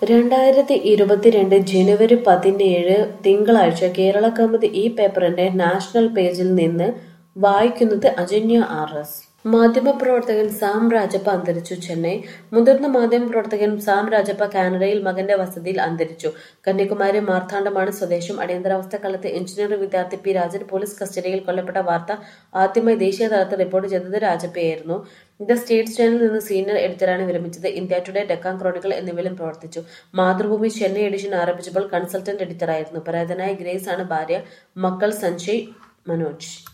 രണ്ടായിരത്തി ഇരുപത്തിരണ്ട് ജനുവരി പതിനേഴ് തിങ്കളാഴ്ച കേരള കൗമുദി ഈ പേപ്പറിന്റെ നാഷണൽ പേജിൽ നിന്ന് വായിക്കുന്നത് അജന്യ ആർ എസ് മാധ്യമപ്രവർത്തകൻ സാം രാജപ്പ അന്തരിച്ചു ചെന്നൈ മുതിർന്ന മാധ്യമപ്രവർത്തകൻ സാം രാജപ്പ കാനഡയിൽ മകന്റെ വസതിയിൽ അന്തരിച്ചു കന്യാകുമാരി മാർത്താണ്ഡമാണ് സ്വദേശം അടിയന്തരാവസ്ഥ കാലത്ത് എഞ്ചിനീയറിംഗ് വിദ്യാർത്ഥി പി രാജൻ പോലീസ് കസ്റ്റഡിയിൽ കൊല്ലപ്പെട്ട വാർത്ത ആദ്യമായി ദേശീയ തലത്തിൽ റിപ്പോർട്ട് ചെയ്തത് രാജപ്പയായിരുന്നു ദ സ്റ്റേറ്റ്സ് ചാനലിൽ നിന്ന് സീനിയർ എഡിറ്ററാണ് വിരമിച്ചത് ഇന്ത്യ ടുഡേ ഡെക്കാൻ ക്രോണിക്കൽ എന്നിവയിലും പ്രവർത്തിച്ചു മാതൃഭൂമി ചെന്നൈ എഡിഷൻ ആരംഭിച്ചപ്പോൾ കൺസൾട്ടന്റ് എഡിറ്ററായിരുന്നു പരാതനായ ഗ്രേസ് ആണ് ഭാര്യ മക്കൾ സഞ്ജയ് മനോജ്